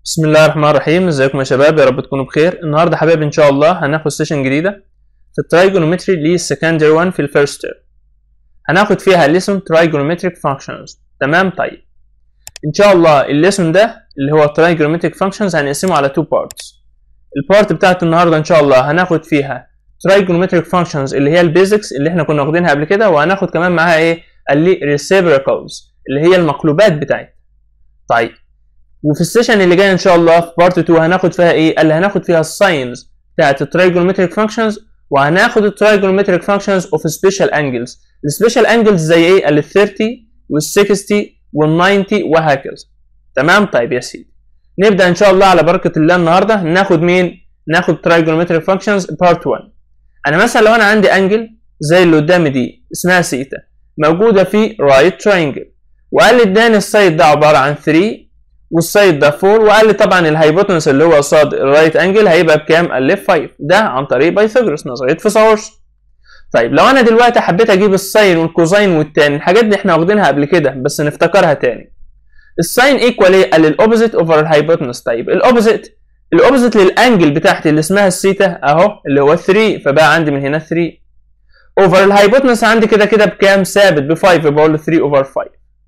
بسم الله الرحمن الرحيم ازيكم يا شباب يا رب تكونوا بخير النهارده حبايبي ان شاء الله هناخد سيشن جديده في الترايجونومتري للسكندري 1 في الفيرست تيرم هناخد فيها ليسون ترايجونومتريك فانكشنز تمام طيب ان شاء الله الليسون ده اللي هو ترايجونومتريك فانكشنز هنقسمه على تو بارتس البارت بتاعت النهارده ان شاء الله هناخد فيها ترايجونومتريك فانكشنز اللي هي البيزكس اللي احنا كنا واخدينها قبل كده وهناخد كمان معاها ايه اللي ريسيبريكالز اللي هي المقلوبات بتاعتها طيب وفي السيشن اللي جاي ان شاء الله في بارت 2 هناخد فيها ايه اللي هناخد فيها الساينز بتاعت الترايجونومتريك فانكشنز وهناخد الترايجونومتريك فانكشنز اوف سبيشال انجلز السبيشال انجلز زي ايه ال 30 وال 60 وال 90 وهكذا تمام طيب يا سيدي نبدا ان شاء الله على بركه الله النهارده ناخد مين ناخد ترايجونومتريك فانكشنز بارت 1 انا مثلا لو انا عندي انجل زي اللي قدامي دي اسمها سيتا موجوده في رايت تراينجل وقال لي اداني السايد ده عباره عن 3 والسايد ده 4 وقال لي طبعا الهايبوتنس اللي هو قصاد الرايت انجل هيبقى بكام؟ قال لي 5 ده عن طريق بايثاغورس نظريه فيثاغورس. طيب لو انا دلوقتي حبيت اجيب الساين والكوزاين والتان الحاجات دي احنا واخدينها قبل كده بس نفتكرها تاني. الساين ايكوال ايه؟ قال الاوبوزيت اوفر الهايبوتنس طيب الاوبوزيت الاوبوزيت للانجل بتاعتي اللي اسمها السيتا اهو اللي هو 3 فبقى عندي من هنا 3 اوفر الهايبوتنس عندي كده كده بكام؟ ثابت ب 5 بقول له 3 اوفر 5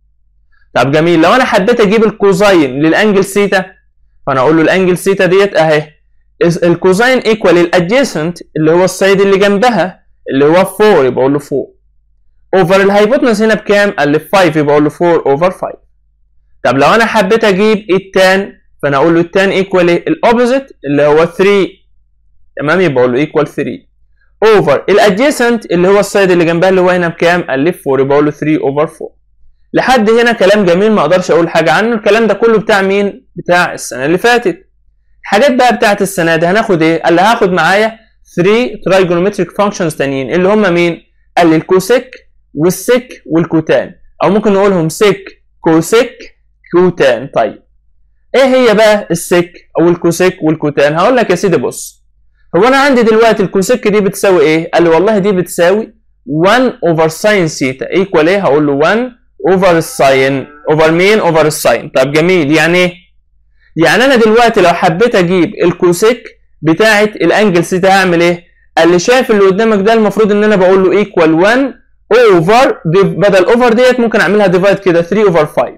طب جميل لو انا حبيت اجيب الكوزاين للانجل سيتا فانا اقول له الانجل سيتا ديت اهي الكوزاين ايكوال الادجيسنت اللي هو السايد اللي جنبها اللي هو 4 يبقى اقول له 4 اوفر الهايبوتنس هنا بكام؟ قال لي 5 يبقى اقول له 4 اوفر 5 طب لو انا حبيت اجيب التان فانا اقول له التان ايكوال الاوبوزيت اللي هو 3 تمام يبقى اقول له ايكوال 3 اوفر الادجيسنت اللي هو السايد اللي جنبها اللي هو هنا بكام؟ قال لي 4 يبقى اقول له 3 اوفر 4 لحد هنا كلام جميل ما اقدرش اقول حاجه عنه الكلام ده كله بتاع مين بتاع السنه اللي فاتت الحاجات بقى بتاعت السنه دي هناخد ايه قال لي هاخد معايا 3 ترايجونومتريك فانكشنز تانيين اللي هم مين قال لي الكوسيك والسيك والكوتان او ممكن نقولهم سيك كوسيك كوتان طيب ايه هي بقى السيك او الكوسيك والكوتان هقول لك يا سيدي بص هو انا عندي دلوقتي الكوسيك دي بتساوي ايه قال لي والله دي بتساوي 1 اوفر ساين سيتا ايكوال ايه هقول له 1 اوفر الساين اوفر مين اوفر الساين طب جميل يعني ايه يعني انا دلوقتي لو حبيت اجيب الكوسيك بتاعه الانجل سيتا هعمل ايه قال لي شايف اللي قدامك ده المفروض ان انا بقول له ايكوال 1 اوفر بدل اوفر ديت ممكن اعملها ديفايد كده 3 اوفر 5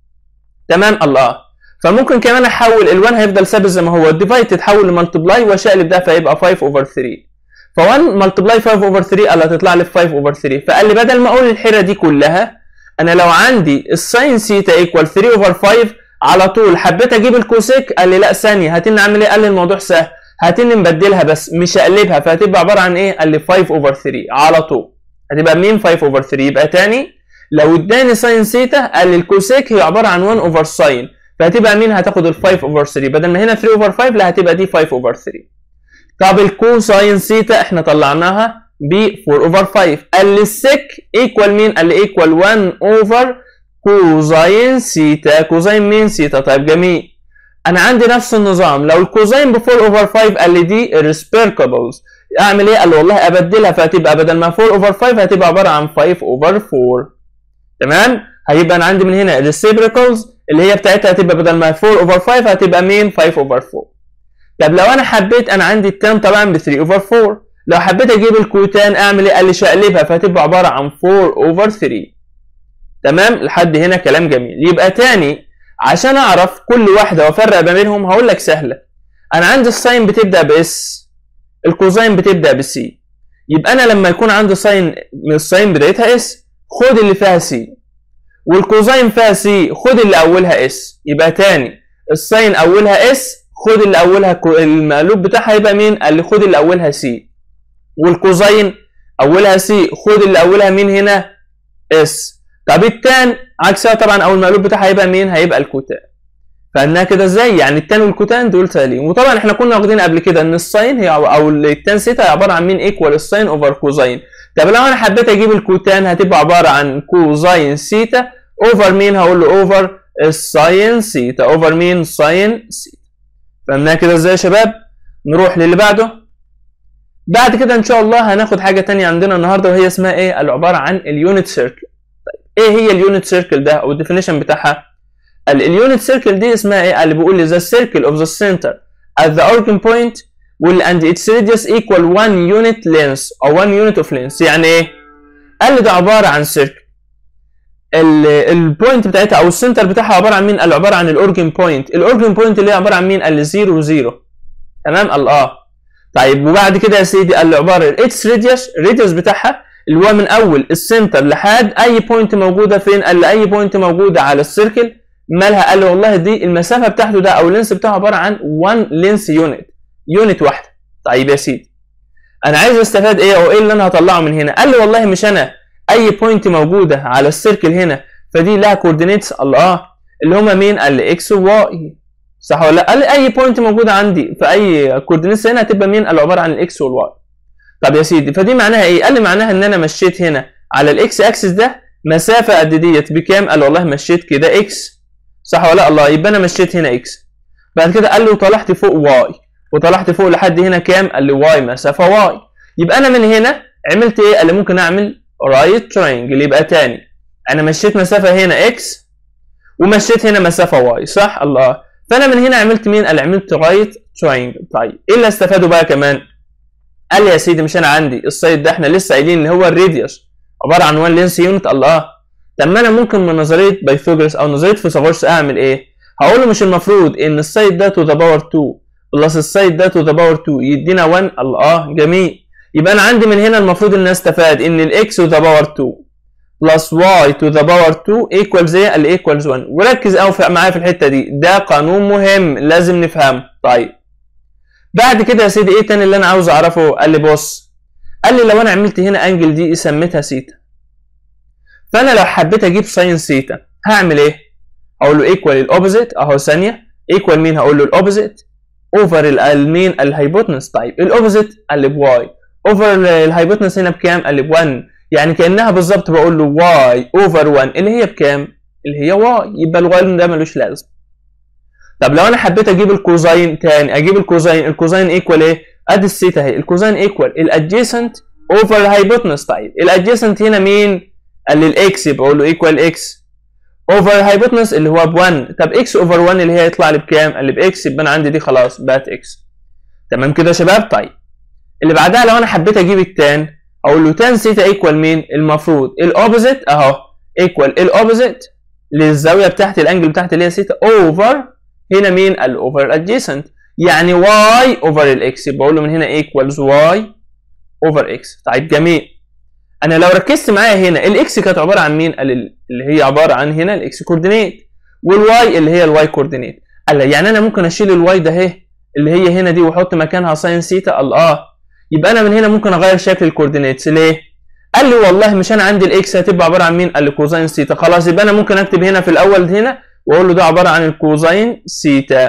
تمام الله فممكن كمان احول ال1 هيفضل ثابت زي ما هو الديفايد تتحول لمالتبلاي واشقلب ده فيبقى 5 اوفر 3 ف1 مالتبلاي 5 اوفر 3 قال هتطلع لي 5 اوفر 3 فقال لي بدل ما اقول الحيره دي كلها انا لو عندي الساين سيتا ايكوال 3 اوفر 5 على طول حبيت اجيب الكوسيك قال لي لا ثانيه هاتني اعمل ايه قال لي الموضوع سهل هاتني نبدلها بس مش اقلبها فهتبقى عباره عن ايه قال لي 5 اوفر 3 على طول هتبقى مين 5 اوفر 3 يبقى تاني لو اداني ساين سيتا قال لي الكوسيك هي عباره عن 1 اوفر ساين فهتبقى مين هتاخد ال 5 اوفر 3 بدل ما هنا 3 اوفر 5 لا هتبقى دي 5 اوفر 3 طب الكوساين سيتا احنا طلعناها ب 4 اوفر 5 قال لي السك ايكوال مين قال لي ايكوال 1 اوفر كوزاين سيتا كوزاين مين سيتا طيب جميل انا عندي نفس النظام لو الكوزاين ب 4 اوفر 5 قال لي دي ريسبيركابلز اعمل ايه قال لي والله ابدلها فهتبقى بدل ما 4 اوفر 5 هتبقى عباره عن 5 اوفر 4 تمام هيبقى انا عندي من هنا ريسيبريكالز اللي هي بتاعتها هتبقى بدل ما 4 اوفر 5 هتبقى مين 5 اوفر 4 طب لو انا حبيت انا عندي التان طبعا ب 3 اوفر 4 لو حبيت اجيب الكوتان اعمل ايه قال لي شقلبها فهتبقى عباره عن 4 اوفر 3 تمام لحد هنا كلام جميل يبقى تاني عشان اعرف كل واحده وافرق ما بينهم هقول لك سهله انا عندي الساين بتبدا باس الكوزاين بتبدا بسي يبقى انا لما يكون عندي ساين من الساين بدايتها اس خد اللي فيها سي والكوزاين فيها سي خد اللي اولها اس يبقى تاني الساين اولها اس خد اللي اولها المقلوب بتاعها يبقى مين قال لي خد اللي اولها سي والكوزاين اولها سي خد اللي اولها مين هنا اس طب التان عكسها طبعا او المقلوب بتاعها هيبقى مين هيبقى الكوتان فانها كده ازاي يعني التان والكوتان دول سالين وطبعا احنا كنا واخدين قبل كده ان الساين هي او التان سيتا عباره عن مين ايكوال الساين اوفر كوزاين طب لو انا حبيت اجيب الكوتان هتبقى عباره عن كوزاين سيتا اوفر مين هقول له اوفر الساين سيتا اوفر مين ساين سيتا فهمناها كده ازاي يا شباب نروح للي بعده بعد كده ان شاء الله هناخد حاجه تانية عندنا النهارده وهي اسمها ايه العباره عن اليونت سيركل طيب ايه هي اليونت سيركل ده او الديفينيشن بتاعها قال اليونت سيركل دي اسمها ايه قال بيقول لي the circle of the center at the origin point will and its radius equal 1 unit length او 1 unit of length يعني ايه قال لي ده عباره عن سيركل البوينت بتاعتها او السنتر بتاعها عباره عن مين قال عباره عن الاورجن بوينت الاورجن بوينت اللي هي عباره عن مين قال لي 0 و0 تمام قال اه طيب وبعد كده يا سيدي قال لي عباره اتس راديوس الراديوس بتاعها اللي هو من اول السنتر لحد اي بوينت موجوده فين قال لي اي بوينت موجوده على السيركل مالها قال لي والله دي المسافه بتاعته ده او اللينس بتاعه عباره عن 1 لينس يونت يونت واحده طيب يا سيدي انا عايز استفاد ايه او ايه اللي انا هطلعه من هنا قال لي والله مش انا اي بوينت موجوده على السيركل هنا فدي لها كوردينيتس الله اللي هما مين قال لي اكس وواي صح ولا لا قال لي اي بوينت موجوده عندي في اي كوردينيتس هنا هتبقى مين قال عباره عن الاكس والواي طب يا سيدي فدي معناها ايه قال لي معناها ان انا مشيت هنا على الاكس اكسس ده مسافه قد ديت بكام قال والله مشيت كده اكس صح ولا لا الله يبقى انا مشيت هنا اكس بعد كده قال لي وطلعت فوق واي وطلعت فوق لحد هنا كام قال لي واي مسافه واي يبقى انا من هنا عملت ايه قال لي ممكن اعمل رايت تراينجل يبقى تاني انا مشيت مسافه هنا اكس ومشيت هنا مسافه واي صح الله فانا من هنا عملت مين قال عملت رايت تراينجل طيب ايه اللي استفاده بقى كمان قال لي يا سيدي مش انا عندي السايد ده احنا لسه قايلين ان هو الراديوس عباره عن 1 لينس يونت الله طب ما انا ممكن من نظريه بايثاغورس او نظريه فيثاغورس اعمل ايه هقول له مش المفروض ان السايد ده تو ذا باور 2 بلس السايد ده تو ذا باور 2 يدينا 1 الله جميل يبقى انا عندي من هنا المفروض ان استفاد ان الاكس تو ذا باور 2 بلس واي تو ذا باور 2 ايكوالز ايه اللي ايكوالز 1 وركز قوي معايا في الحته دي ده قانون مهم لازم نفهمه طيب بعد كده يا سيدي ايه تاني اللي انا عاوز اعرفه قال لي بص قال لي لو انا عملت هنا انجل دي سميتها سيتا فانا لو حبيت اجيب ساين سيتا هعمل ايه هقول له ايكوال الاوبوزيت اهو ثانيه ايكوال مين هقول له الاوبوزيت اوفر المين الهايبوتنس طيب الاوبوزيت قال لي بواي اوفر الهايبوتنس هنا بكام قال لي ب 1 يعني كانها بالظبط بقول له واي اوفر 1 اللي هي بكام اللي هي واي يبقى الواي ده ملوش لازمه طب لو انا حبيت اجيب الكوزاين تاني اجيب الكوزاين الكوزاين ايكوال ايه ادي السيتا اهي الكوزاين ايكوال الادجيسنت اوفر الهايبوتنس طيب الادجيسنت هنا مين قال لي الاكس يبقى اقول له ايكوال اكس اوفر الهايبوتنس اللي هو ب 1 طب اكس اوفر 1 اللي هي يطلع لي بكام قال لي باكس يبقى انا عندي دي خلاص بقت اكس تمام كده يا شباب طيب اللي بعدها لو انا حبيت اجيب التان اقول له تان سيتا ايكوال مين المفروض الاوبوزيت اهو ايكوال الاوبوزيت للزاويه بتاعت الانجل بتاعت اللي هي سيتا اوفر هنا مين الاوفر ادجيسنت يعني واي اوفر الاكس يبقى اقول له من هنا ايكوالز واي اوفر اكس طيب جميل انا لو ركزت معايا هنا الاكس كانت عباره عن مين قال اللي هي عباره عن هنا الاكس كوردينيت والواي اللي هي الواي كوردينيت قال يعني انا ممكن اشيل الواي ده اهي اللي هي هنا دي واحط مكانها ساين سيتا قال اه يبقى انا من هنا ممكن اغير شكل الكوردينيتس ليه قال لي والله مش انا عندي الاكس هتبقى عباره عن مين قال لي كوزاين سيتا خلاص يبقى انا ممكن اكتب هنا في الاول هنا واقول له ده عباره عن الكوزاين سيتا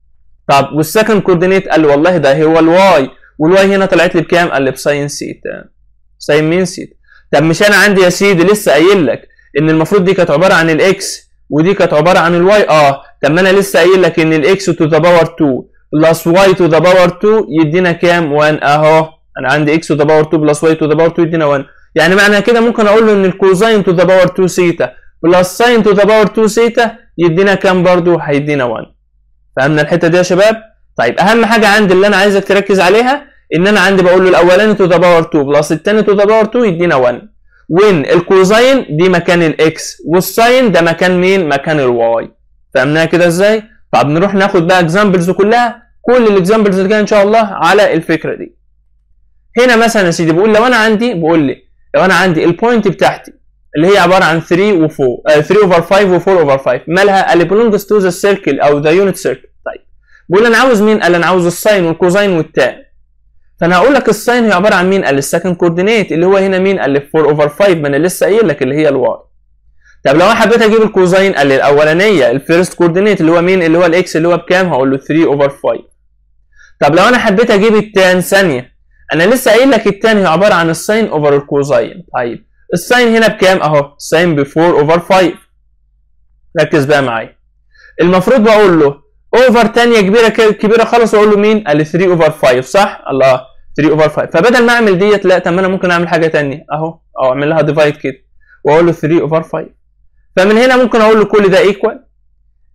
طب والسكند كوردينيت قال لي والله ده هو الواي والواي هنا طلعت لي بكام قال لي بساين سيتا ساين مين سيتا طب مش انا عندي يا سيدي لسه قايل لك ان المفروض دي كانت عباره عن الاكس ودي كانت عباره عن الواي اه طب ما انا لسه قايل لك ان الاكس تو ذا باور 2 بلس واي تو ذا باور 2 يدينا كام 1 اهو انا عندي اكس تو ذا باور 2 بلس واي تو ذا باور 2 يدينا 1 يعني معنى كده ممكن اقول له ان الكوزاين تو ذا باور 2 سيتا بلس ساين تو ذا باور 2 سيتا يدينا كام برضو هيدينا 1 فهمنا الحته دي يا شباب طيب اهم حاجه عندي اللي انا عايزك تركز عليها ان انا عندي بقول له الاولاني تو ذا باور 2 بلس الثاني تو ذا باور 2 يدينا 1 وين الكوزاين دي مكان الاكس والساين ده مكان مين مكان الواي فهمناها كده ازاي طب نروح ناخد بقى اكزامبلز كلها كل الاكزامبلز اللي جايه ان شاء الله على الفكره دي هنا مثلا يا سيدي بقول لو انا عندي بقول لي لو انا عندي البوينت بتاعتي اللي هي عباره عن 3 و4 آه 3 اوفر 5 و4 اوفر 5 مالها اللي belongs to the circle او the unit circle طيب بقول انا عاوز مين قال انا عاوز الساين والكوزاين والتان فانا هقول لك الساين هي عباره عن مين قال السكند كوردينيت اللي هو هنا مين قال 4 اوفر 5 ما انا لسه قايل لك اللي هي الواي طب لو انا حبيت اجيب الكوزاين قال لي الاولانيه الفيرست كوردينيت اللي هو مين اللي هو الاكس اللي هو بكام هقول له 3 اوفر 5 طب لو انا حبيت اجيب التان ثانيه انا لسه قايل لك التان هي عباره عن الساين اوفر الكوزاين طيب الساين هنا بكام اهو الساين ب 4 اوفر 5 ركز بقى معايا المفروض بقول له اوفر تانية كبيره كبيره خالص واقول له مين قال لي 3 اوفر 5 صح الله 3 اوفر 5 فبدل ما اعمل ديت لا طب ما انا ممكن اعمل حاجه تانية اهو او اعمل لها ديفايد كده واقول له 3 اوفر 5 فمن هنا ممكن اقول له كل ده ايكوال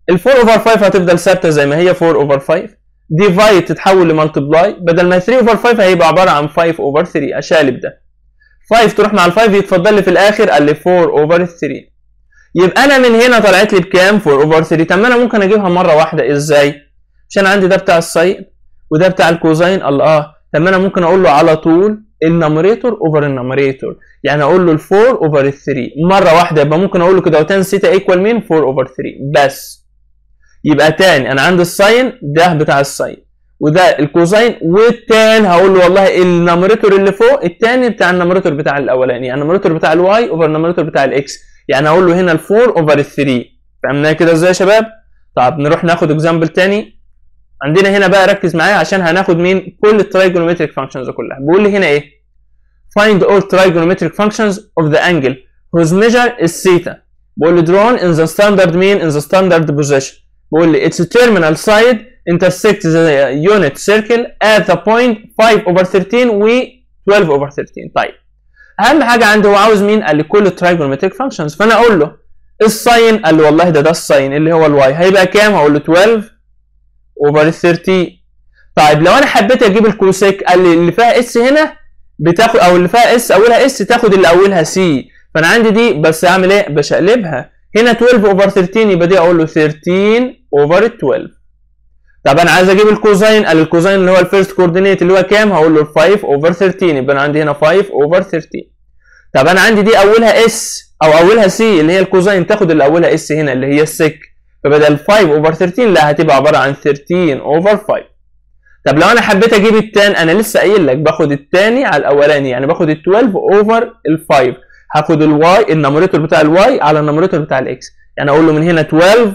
ال 4 اوفر 5 هتفضل ثابته زي ما هي 4 اوفر 5 ديفايد تتحول لمالتبلاي بدل ما 3 اوفر 5 هيبقى عباره عن 5 اوفر 3 اشالب ده 5 تروح مع ال 5 يتفضل لي في الاخر قال لي 4 اوفر 3 يبقى انا من هنا طلعت لي بكام 4 اوفر 3 طب ما انا ممكن اجيبها مره واحده ازاي عشان عندي ده بتاع الساين وده بتاع الكوزاين الله طب ما انا ممكن اقول له على طول النمريتور اوفر النمريتور يعني اقول له ال 4 اوفر 3 مره واحده يبقى ممكن اقول له كده وتان سيتا ايكوال مين 4 اوفر 3 بس يبقى تاني انا عندي الساين ده بتاع الساين وده الكوزاين والتان هقول له والله النمريتور اللي فوق التاني بتاع النمريتور بتاع الاولاني يعني النمريتور بتاع الواي اوفر النمريتور بتاع الاكس يعني هقول له هنا ال 4 اوفر 3 فهمناها كده ازاي يا شباب طب نروح ناخد اكزامبل تاني عندنا هنا بقى ركز معايا عشان هناخد مين كل الترايجونومتريك فانكشنز كلها بيقول لي هنا ايه find all trigonometric functions of the angle whose measure is theta بقول لي drawn in the standard mean in the standard position بقول لي its terminal side intersect the unit circle at the point 5 over 13 و 12 over 13 طيب اهم حاجه عندي هو عاوز مين قال لي كل الترايجونومتريك فانكشنز فانا اقول له الساين قال لي والله ده ده الساين اللي هو الواي هيبقى كام هقول له 12 اوفر 30 طيب لو انا حبيت اجيب الكوسيك قال لي اللي فيها اس هنا بتاخد او اللي فيها اس اولها اس تاخد اللي اولها سي فانا عندي دي بس اعمل ايه بشقلبها هنا 12 اوفر 13 يبقى دي اقول له 13 اوفر 12 طب انا عايز اجيب الكوزاين قال الكوزاين اللي هو الفيرست كوردينيت اللي هو كام هقول له 5 اوفر 13 يبقى انا عندي هنا 5 اوفر 13 طب انا عندي دي اولها اس او اولها سي اللي هي الكوزاين تاخد اللي اولها اس هنا اللي هي السك فبدل 5 اوفر 13 لا هتبقى عباره عن 13 اوفر 5 طب لو انا حبيت اجيب التان انا لسه قايل لك باخد الثاني على الاولاني يعني باخد ال 12 اوفر ال 5 هاخد الواي النمريتور بتاع الواي على النمريتور بتاع الاكس يعني اقول له من هنا 12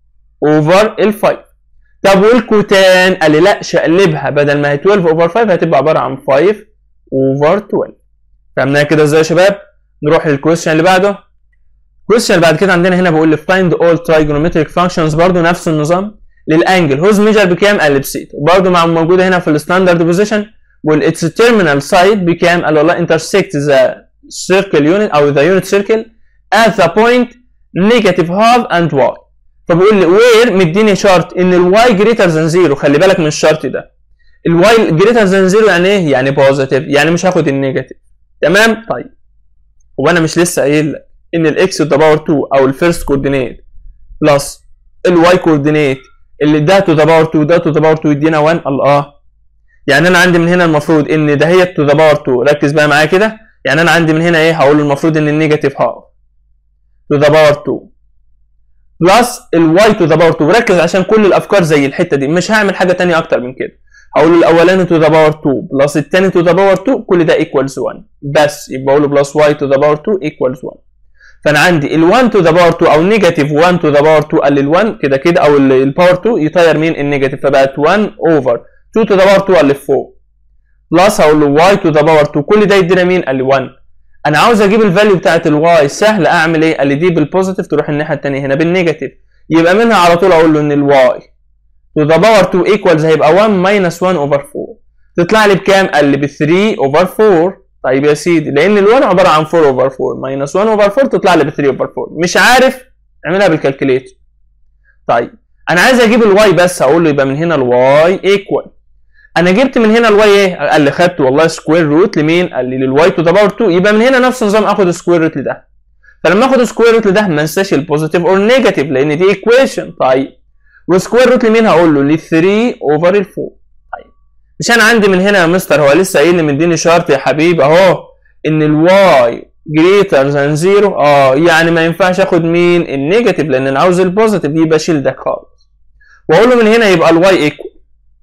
اوفر ال 5 طب والكوتان قال لي لا شقلبها بدل ما هي 12 اوفر 5 هتبقى عباره عن 5 اوفر 12 فهمناها كده ازاي يا شباب نروح للكويشن اللي بعده الكويشن اللي بعد كده عندنا هنا بقول لي find all trigonometric functions برضو نفس النظام للانجل هوز ميجر بكام قال لي بسيتا وبرده مع موجوده هنا في الستاندرد بوزيشن بقول اتس تيرمينال سايد بكام قال والله intersect ذا circle unit او ذا unit circle at the point negative half and y فبقول لي وير مديني شرط ان الواي جريتر ذان زيرو خلي بالك من الشرط ده الواي جريتر ذان زيرو يعني ايه؟ يعني بوزيتيف يعني مش هاخد النيجاتيف تمام طيب هو انا مش لسه قايل لك ان الاكس ذا باور 2 او الفيرست كوردينيت بلس الواي كوردينيت اللي ده تو ذا باور 2 ده تو ذا باور 2 يدينا 1 الله يعني انا عندي من هنا المفروض ان ده هي تو ذا باور 2 ركز بقى معايا كده يعني انا عندي من هنا ايه هقول المفروض ان النيجاتيف هاف تو ذا باور 2 بلس الواي تو ذا باور 2 ركز عشان كل الافكار زي الحته دي مش هعمل حاجه ثانيه اكتر من كده هقول الاولاني تو ذا باور 2 بلس الثاني تو ذا باور 2 كل ده ايكوالز 1 بس يبقى اقول بلس واي تو ذا باور 2 ايكوالز 1 فانا عندي ال 1 تو ذا باور 2 او نيجاتيف 1 تو ذا باور 2 قال ال 1 كده كده او الباور 2 يطير مين النيجاتيف فبقت 1 اوفر 2 تو ذا باور 2 اللي فوق بلس هقول له واي تو ذا باور 2 كل ده يدينا مين قال لي 1 انا عاوز اجيب الفاليو بتاعت الواي سهل اعمل ايه قال لي دي بالبوزيتيف تروح الناحيه الثانيه هنا بالنيجاتيف يبقى منها على طول اقول له ان الواي تو ذا باور 2 ايكوالز هيبقى 1 ماينس 1 اوفر 4 تطلع لي بكام قال لي ب 3 اوفر 4 طيب يا سيدي لان ال1 عباره عن 4 اوفر 4 ماينس 1 اوفر 4 تطلع لي ب 3 اوفر 4 مش عارف اعملها بالكالكوليتر طيب انا عايز اجيب الواي بس هقول له يبقى من هنا الواي ايكوال انا جبت من هنا الواي ايه قال لي خدت والله سكوير روت لمين قال لي للواي تو ذا باور 2 يبقى من هنا نفس النظام اخد سكوير روت لده فلما اخد سكوير روت لده ما انساش البوزيتيف اور نيجاتيف لان دي ايكويشن طيب وسكوير روت لمين هقول له ل 3 اوفر ال 4 طيب مش انا عندي من هنا يا مستر هو لسه قايل لي مديني شرط يا حبيبي اهو ان الواي جريتر ذان زيرو اه يعني ما ينفعش اخد مين النيجاتيف لان انا عاوز البوزيتيف يبقى شيل ده خالص واقول له من هنا يبقى الواي ايكوال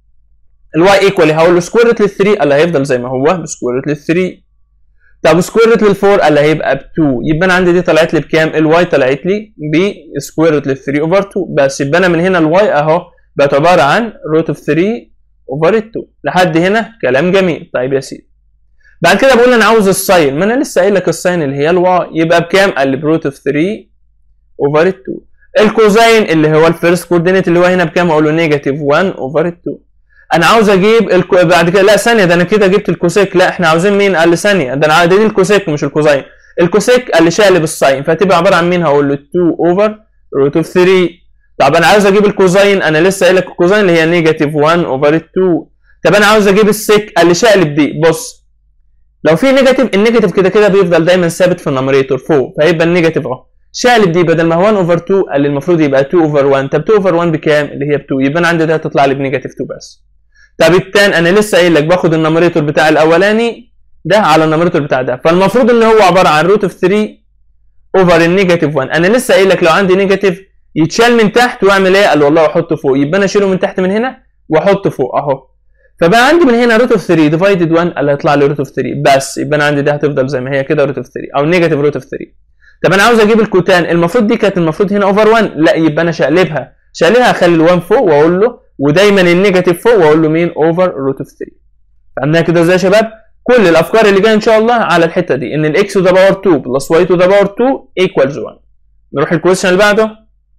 الواي ايكوال هقول له سكوير روت لل 3 اللي هيفضل زي ما هو بسكوير روت لل 3 طب سكوير روت لل 4 اللي هيبقى ب 2 يبقى انا عندي دي طلعت لي بكام؟ الواي طلعت لي بسكوير روت لل 3 اوفر 2 بس يبقى انا من هنا الواي اهو بقت عباره عن روت اوف 3 اوفر 2 لحد هنا كلام جميل طيب يا سيدي بعد كده بقول انا عاوز الساين ما انا لسه قايل لك الساين اللي هي الواي يبقى بكام؟ قال لي بروت اوف 3 اوفر 2 الكوزاين اللي هو الفيرست كوردينيت اللي هو هنا بكام؟ اقول له نيجاتيف 1 اوفر 2 انا عاوز اجيب الكو... بعد كده لا ثانيه ده انا كده جبت الكوسيك لا احنا عاوزين مين؟ قال لي ثانيه ده انا دي الكوسيك مش الكوزاين الكوسيك قال لي شقلب الساين فهتبقى عباره عن مين؟ هقول له 2 اوفر روت اوف 3 طب انا عاوز اجيب الكوزاين انا لسه قايل لك الكوزاين اللي هي نيجاتيف 1 اوفر 2 طب انا عاوز اجيب السيك قال لي شقلب دي بص لو في نيجاتيف النيجاتيف كده كده بيفضل دايما ثابت في النمريتور فوق فهيبقى النيجاتيف اهو شقلب دي بدل ما هو 1 اوفر 2 قال لي المفروض يبقى 2 اوفر 1 طب 2 اوفر 1 بكام اللي هي ب 2 يبقى انا عندي ده هتطلع لي بنيجاتيف 2 بس طب التان انا لسه قايل لك باخد النمريتور بتاع الاولاني ده على النمريتور بتاع ده فالمفروض ان هو عباره عن روت اوف 3 اوفر النيجاتيف 1 انا لسه قايل لك لو عندي نيجاتيف يتشال من تحت واعمل ايه قال والله احطه فوق يبقى انا اشيله من تحت من هنا واحطه فوق اهو فبقى عندي من هنا روت اوف 3 ديفايدد 1 اللي هيطلع لي روت اوف 3 بس يبقى انا عندي ده هتفضل زي ما هي كده روت اوف 3 او نيجاتيف روت اوف 3 طب انا عاوز اجيب الكوتان المفروض دي كانت المفروض هنا اوفر 1 لا يبقى انا شقلبها شقلبها اخلي ال1 فوق واقول له ودايما النيجاتيف فوق واقول له مين اوفر روت اوف 3 فهمناها كده ازاي يا شباب كل الافكار اللي جايه ان شاء الله على الحته دي ان الاكس تو ذا باور 2 بلس واي تو ذا باور 2 ايكوالز 1 نروح الكويشن اللي بعده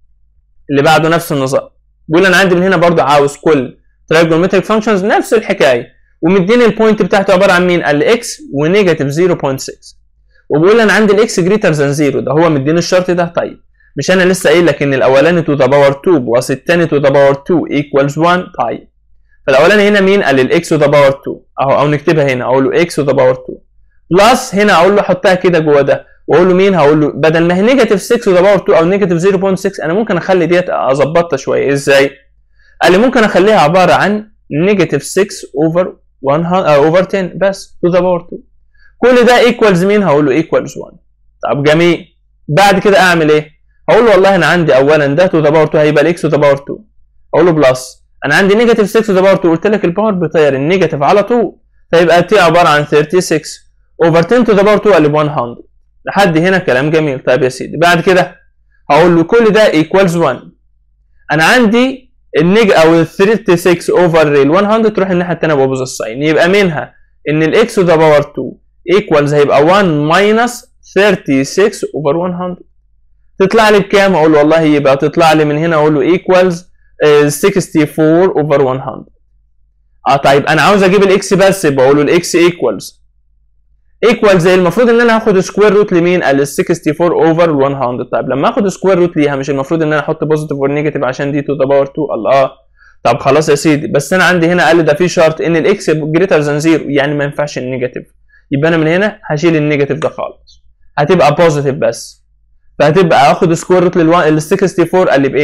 اللي بعده نفس النظام بيقول انا عندي من هنا برضه عاوز كل ترايجونومتريك فانكشنز نفس الحكايه ومديني البوينت بتاعته عباره عن مين؟ قال لي اكس ونيجاتيف 0.6 وبيقول لي انا عندي الاكس جريتر ذان 0 ده هو مديني الشرط ده طيب مش انا لسه قايل لك ان الاولاني تو ذا باور 2 بلس الثاني تو ذا باور 2 ايكوالز 1 طيب فالاولاني هنا مين؟ قال لي الاكس تو ذا باور 2 اهو او نكتبها هنا اقول له اكس تو ذا باور 2 بلس هنا اقول له حطها كده جوه ده واقول له مين هقول له بدل ما هي نيجاتيف 6 تو ذا باور 2 او نيجاتيف 0.6 انا ممكن اخلي ديت اظبطها شويه ازاي؟ قال لي ممكن اخليها عباره عن نيجاتيف 6 اوفر 1 اوفر 10 بس تو ذا باور 2 كل ده ايكوالز مين هقول له ايكوالز 1 طب جميل بعد كده اعمل ايه؟ هقول له والله انا عندي اولا ده تو ذا باور 2 هيبقى الاكس تو ذا باور 2 اقول له بلس انا عندي نيجاتيف 6 تو ذا باور 2 قلت لك الباور بيطير النيجاتيف على طول فيبقى تي عباره عن 36 اوفر 10 تو ذا باور 2 قال لي 100 لحد هنا كلام جميل طيب يا سيدي بعد كده هقول له كل ده ايكوالز 1 انا عندي النيج او ال 36 اوفر ال 100 تروح الناحيه الثانيه بوبوز الساين يبقى منها ان الاكس تو ذا باور 2 ايكوالز هيبقى 1 ماينس 36 اوفر 100 تطلع لي بكام؟ اقول له والله يبقى تطلع لي من هنا اقول له ايكوالز 64 اوفر 100 اه طيب انا عاوز اجيب الاكس بس يبقى اقول له الاكس ايكوالز ايكوالز المفروض ان انا هاخد سكوير روت لمين؟ قال 64 اوفر 100 طيب لما اخد سكوير روت ليها مش المفروض ان انا احط بوزيتيف والنيجاتيف عشان دي تو ذا باور 2 الله طب خلاص يا سيدي بس انا عندي هنا قال لي ده في شرط ان الاكس جريتر ذان زيرو يعني ما ينفعش النيجاتيف يبقى انا من هنا هشيل النيجاتيف ده خالص هتبقى بوزيتيف بس فهتبقى اخد سكوير روت لل 64 قال لي ب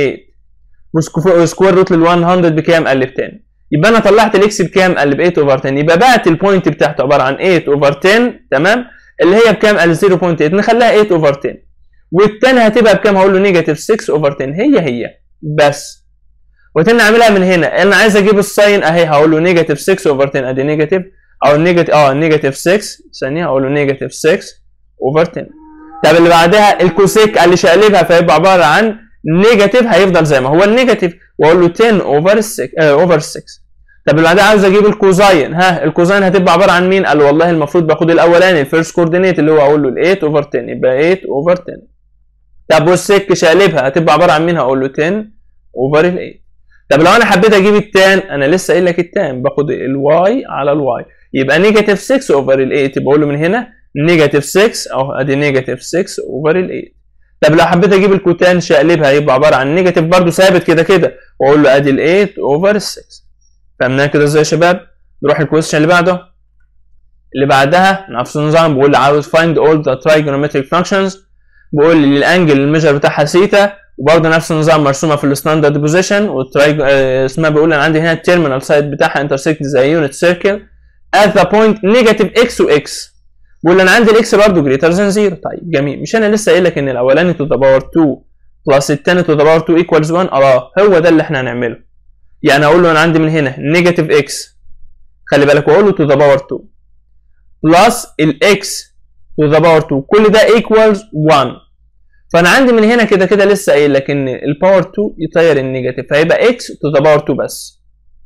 8 وسكوير روت لل 100 بكام؟ قال لي ب 10 يبقى انا طلعت الاكس بكام؟ قال لي ب 8 اوفر 10 يبقى بقت البوينت بتاعته عباره عن 8 اوفر 10 تمام؟ اللي هي بكام؟ قال 0.8 نخليها 8 اوفر 10 والثانيه هتبقى بكام؟ هقول له نيجاتيف 6 اوفر 10 هي هي بس وتاني اعملها من هنا انا عايز اجيب الساين اهي هقول له نيجاتيف 6 اوفر 10 ادي نيجاتيف او نيجاتيف اه نيجاتيف 6 ثانيه هقول له نيجاتيف 6 اوفر 10 طب اللي بعدها الكوسيك اللي شقلبها فيبقى عباره عن نيجاتيف هيفضل زي ما هو النيجاتيف واقول له 10 اوفر 6 اوفر 6 طب اللي بعدها عاوز اجيب الكوزاين ها الكوزاين هتبقى عباره عن مين؟ قال والله المفروض باخد الاولاني الفيرست كوردينيت اللي هو اقول له ال 8 اوفر 10 يبقى 8 اوفر 10 طب والسك شقلبها هتبقى عباره عن مين؟ هقول له 10 اوفر ال 8 طب لو انا حبيت اجيب التان انا لسه قايل لك التان باخد الواي على الواي يبقى نيجاتيف 6 اوفر ال 8 يبقى اقول له من هنا نيجاتيف 6 اهو ادي نيجاتيف 6 اوفر ال 8 طب لو حبيت اجيب الكوتان شقلبها يبقى عباره عن نيجاتيف برضو ثابت كده كده واقول له ادي ال 8 اوفر 6 فهمناها كده ازاي يا شباب نروح الكويستشن اللي بعده اللي بعدها نفس النظام بيقول لي عاوز find all the trigonometric functions بيقول لي الانجل الميجر بتاعها سيتا وبرضه نفس النظام مرسومه في الستاندرد بوزيشن والترايج اسمها بيقول انا عندي هنا التيرمينال سايد بتاعها انترسكت زي يونت سيركل at the point negative x و x بيقول انا عندي الاكس برضه جريتر ذان 0 طيب جميل مش انا لسه قايل لك ان الاولاني تو ذا باور 2 بلس الثاني تو ذا باور 2 ايكوالز 1 اه هو ده اللي احنا هنعمله يعني اقول له انا عندي من هنا نيجاتيف اكس خلي بالك واقول له تو ذا باور 2 بلس الاكس تو ذا باور 2 كل ده ايكوالز 1 فانا عندي من هنا كده كده لسه قايل لك ان الباور 2 يطير النيجاتيف فهيبقى اكس تو ذا باور 2 بس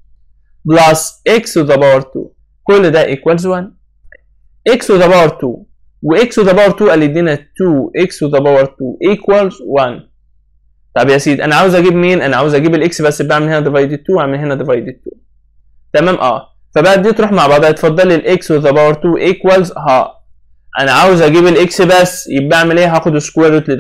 بلس اكس تو ذا باور 2 كل ده ايكوالز 1 اكس تو ذا باور 2 واكس تو ذا باور 2 قال يدينا 2 اكس تو ذا باور 2 ايكوالز 1 طب يا سيدي انا عاوز اجيب مين؟ انا عاوز اجيب الاكس بس بعمل هنا ديفايدد 2 واعمل هنا ديفايدد 2 تمام اه فبقى دي تروح مع بعضها اتفضل لي الاكس تو ذا باور 2 ايكوالز ها انا عاوز اجيب الاكس بس يبقى اعمل ايه؟ هاخد سكوير روت لده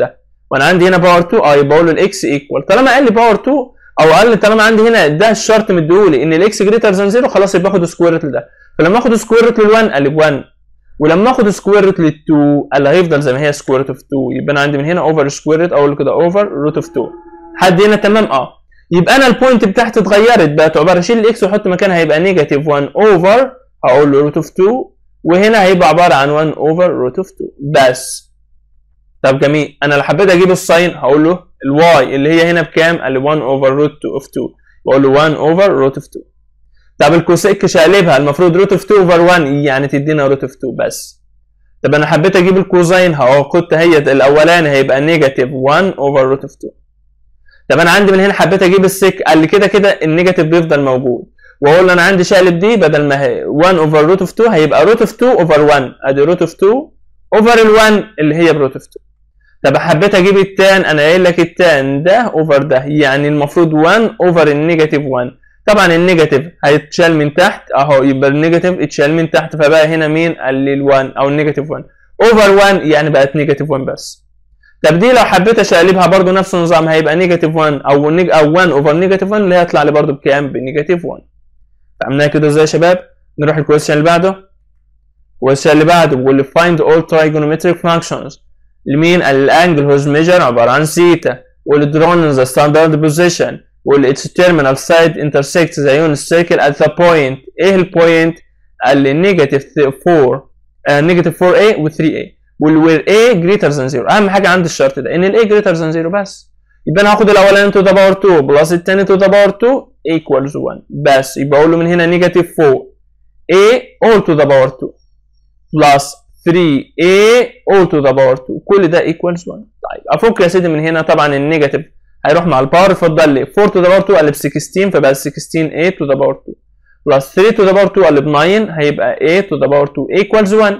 وانا عندي هنا باور 2 اه يبقى اقول له الاكس ايكوال طالما قال لي باور 2 او قال لي طالما عندي هنا ده الشرط مديهولي ان الاكس جريتر ذان 0 خلاص يبقى اخد سكوير روت لده فلما اخد سكوير روت لل1 قال لي 1 ولما اخد سكوير روت لل2 قال لي هيفضل زي ما هي سكوير روت اوف 2 يبقى انا عندي من هنا اوفر سكوير روت اقول له كده اوفر روت اوف 2 حد هنا تمام اه يبقى انا البوينت بتاعتي اتغيرت بقت عباره اشيل الاكس واحط مكانها هيبقى نيجاتيف 1 اوفر هقول له روت اوف 2 وهنا هيبقى عباره عن 1 اوفر روت اوف 2 بس طب جميل انا لو حبيت اجيب الساين هقول له الواي اللي هي هنا بكام؟ قال لي 1 اوفر روت اوف 2 بقول له 1 اوفر روت اوف 2 طب الكوسيك شقلبها المفروض روت اوف 2 اوفر 1 يعني تدينا روت اوف 2 بس طب انا حبيت اجيب الكوزاين هاخد هي الاولاني هيبقى نيجاتيف 1 اوفر روت اوف 2 طب انا عندي من هنا حبيت اجيب السيك قال لي كده كده النيجاتيف بيفضل موجود واقول له انا عندي شقلب دي بدل ما هي 1 اوفر روت اوف 2 هيبقى روت اوف 2 اوفر 1 ادي روت اوف 2 اوفر ال 1 اللي هي بروت اوف 2 طب حبيت اجيب التان انا قايل لك التان ده اوفر ده يعني المفروض 1 اوفر النيجاتيف 1 طبعا النيجاتيف هيتشال من تحت اهو يبقى النيجاتيف اتشال من تحت فبقى هنا مين قال لي ال1 او النيجاتيف 1 اوفر 1 يعني بقت نيجاتيف 1 بس طب دي لو حبيت اشقلبها برضو نفس النظام هيبقى نيجاتيف 1 او نيج او 1 اوفر نيجاتيف 1 اللي هيطلع لي برضو بكام بنيجاتيف 1 فهمناها كده ازاي يا شباب نروح الكويشن اللي بعده الكويشن اللي بعده بيقول لي find all trigonometric functions لمين الانجل whose measure عباره عن سيتا والdrawn in the standard position وال its terminal side intersects the unit circle at the point ايه البوينت قال لي نيجاتيف 4 نيجاتيف 4a و 3a والوير a greater than 0 اهم حاجه عندي الشرط ده ان ال a greater than 0 بس يبقى انا هاخد الاولاني to the power 2 بلس الثاني to the power 2 equals 1 بس يبقى اقول له من هنا نيجاتيف 4 a all to the power 2 بلس 3a all to the power 2 كل ده equals 1 طيب افك يا سيدي من هنا طبعا النيجاتيف هيروح مع الباور فضل لي 4 to the power 2 قلب 16 فبقى 16a to the power 2 بلس 3 to the power 2 قلب 9 هيبقى a to the power 2 equals 1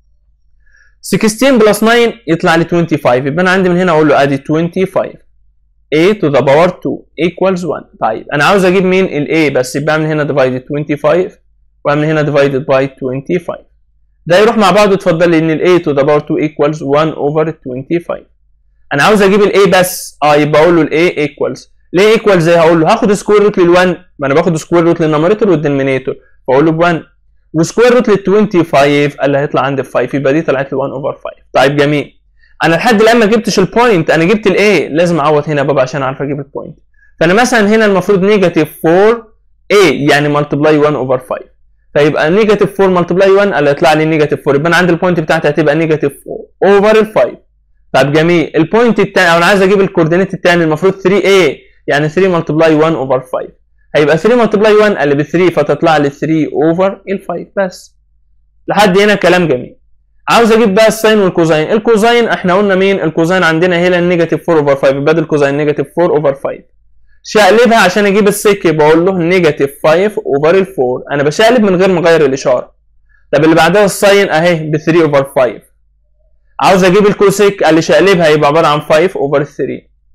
16 بلس 9 يطلع لي 25 يبقى انا عندي من هنا اقول له ادي 25 a to the power 2 equals 1 طيب انا عاوز اجيب مين ال a بس يبقى من هنا divided 25 ومن هنا divided by 25 ده يروح مع بعضه اتفضل لي ان ال a to the power 2 equals 1 over 25 انا عاوز اجيب ال a بس اه يبقى اقول له ال a equals ليه equals زي هقول له هاخد سكوير روت لل 1 ما انا باخد سكوير روت للنوميريتور والدينومينيتور فاقول له ب 1 وسكوير روت لل 25 قال لي هيطلع عندي ب 5 يبقى دي طلعت لي 1 اوفر 5 طيب جميل انا لحد الان ما جبتش البوينت انا جبت الاي لازم اعوض هنا بابا عشان اعرف اجيب البوينت فانا مثلا هنا المفروض نيجاتيف 4 a يعني ملتبلاي 1 اوفر 5 فيبقى نيجاتيف 4 ملتبلاي 1 اللي هيطلع لي نيجاتيف 4 يبقى انا عندي البوينت بتاعتي هتبقى نيجاتيف 4 اوفر ال 5 طب جميل البوينت الثاني او انا عايز اجيب الكوردينيت الثاني المفروض 3a يعني 3 ملتبلاي 1 اوفر 5 هيبقى 3 ملتبلاي 1 اللي ب 3 فتطلع لي 3 اوفر ال 5 بس لحد هنا كلام جميل عاوز اجيب بقى الساين والكوزاين الكوزاين احنا قلنا مين الكوزاين عندنا هنا النيجاتيف 4 اوفر 5 بدل الكوزاين نيجاتيف 4 اوفر 5 شقلبها عشان اجيب السك بقول له نيجاتيف 5 اوفر ال 4 انا بشقلب من غير ما اغير الاشاره طب اللي بعدها الساين اهي ب 3 اوفر 5 عاوز اجيب الكوسيك قال لي شقلبها يبقى عباره عن 5 اوفر 3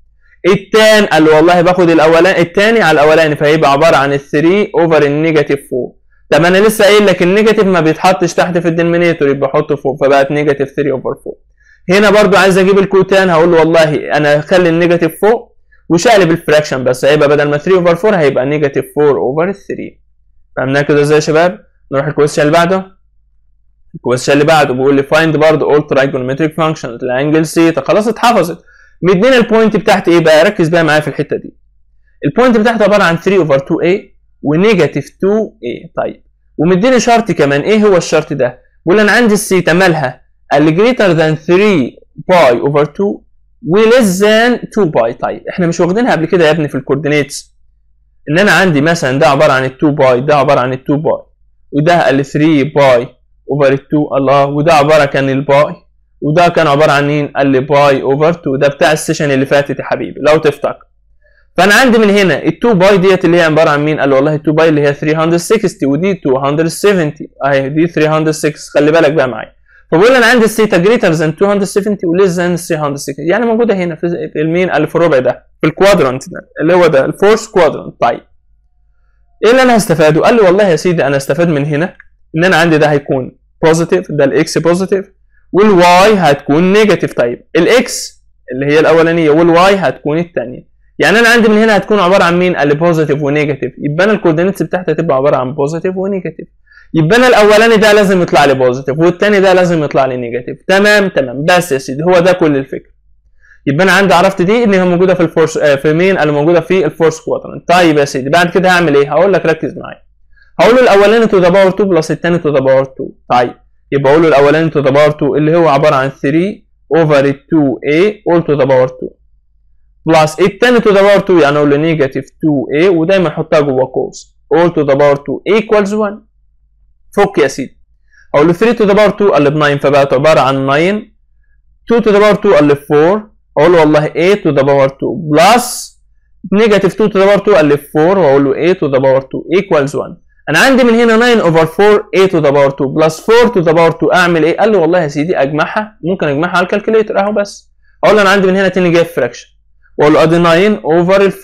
التان قال له والله باخد الاولاني الثاني على الاولاني فهيبقى عباره عن ال 3 اوفر النيجاتيف 4 طب انا لسه قايل لك النيجاتيف ما بيتحطش تحت في الدينومينيتور يبقى احطه فوق فبقت نيجاتيف 3 اوفر 4 هنا برضو عايز اجيب الكوتان هقول له والله انا هخلي النيجاتيف فوق وشقلب الفراكشن بس هيبقى بدل ما 3 اوفر 4 هيبقى نيجاتيف 4 اوفر 3 فهمناها كده ازاي يا شباب نروح الكويشن اللي بعده الكويشن اللي بعده بيقول لي فايند برضه all trigonometric functions الانجل سيتا خلاص اتحفظت مدينا البوينت بتاعتي ايه بقى ركز بقى معايا في الحته دي البوينت بتاعتي عباره عن 3 اوفر 2a ونيجاتيف 2a طيب ومديني شرط كمان ايه هو الشرط ده بيقول انا عندي السيتا مالها اللي greater than 3 باي اوفر 2 وليس ذان 2 باي طيب احنا مش واخدينها قبل كده يا ابني في الكوردينيتس ان انا عندي مثلا ده عباره عن ال 2 باي ده عباره عن ال 2 باي وده ال 3 باي اوفر 2 الله وده عباره كان الباي وده كان عباره عن مين قال لي باي اوفر 2 ده بتاع السيشن اللي فاتت يا حبيبي لو تفتكر فانا عندي من هنا ال 2 باي ديت اللي هي عباره عن مين قال له والله ال 2 باي اللي هي 360 ودي 270 اهي دي 306 خلي بالك بقى معايا فبقول انا عندي الثيتا جريتر ذان 270 وليس ذان 360 يعني موجوده هنا في المين اللي في الربع ده في الكوادرانت ده اللي هو ده الفورس كوادرانت طيب ايه اللي انا هستفاده قال لي والله يا سيدي انا استفاد من هنا ان انا عندي ده هيكون بوزيتيف ده الاكس بوزيتيف والواي هتكون نيجاتيف طيب الاكس اللي هي الاولانيه والواي هتكون الثانيه يعني انا عندي من هنا هتكون عباره عن مين اللي بوزيتيف ونيجاتيف يبقى انا الكوردينيتس بتاعتي هتبقى عباره عن بوزيتيف ونيجاتيف يبقى انا الاولاني ده لازم يطلع لي بوزيتيف والثاني ده لازم يطلع لي نيجاتيف تمام تمام بس يا سيدي هو ده كل الفكره يبقى انا عندي عرفت دي ان هي موجوده في الفورس آه في مين اللي موجوده في الفورس كوادرنت طيب يا سيدي بعد كده هعمل ايه هقول لك ركز معايا هقول له الاولاني تو ذا باور 2 بلس الثاني تو ذا باور 2 طيب يبقى اقول له الاولاني تو ذا باور 2 اللي هو عباره عن 3 اوفر 2a all to the power 2 بلس الثاني تو ذا باور 2 يعني اقول له نيجاتيف 2a ودايما احطها جوه قوس all to the power 2 equals 1 فك يا سيدي اقول له 3 to the power 2 قلب 9 فبقت عباره عن 9 2 to the power 2 قلب 4 اقول له والله a to the power 2 بلس نيجاتيف 2 to the power 2 قلب 4 واقول له a to the power 2 equals 1 انا عندي من هنا 9 اوفر 4 a to the power 2 بلس 4 to the power 2 اعمل ايه؟ قال لي والله يا سيدي اجمعها ممكن اجمعها على الكالكوليتر اهو بس اقول له انا عندي من هنا تاني جايب فراكشن واقول له ادي 9 اوفر ال 4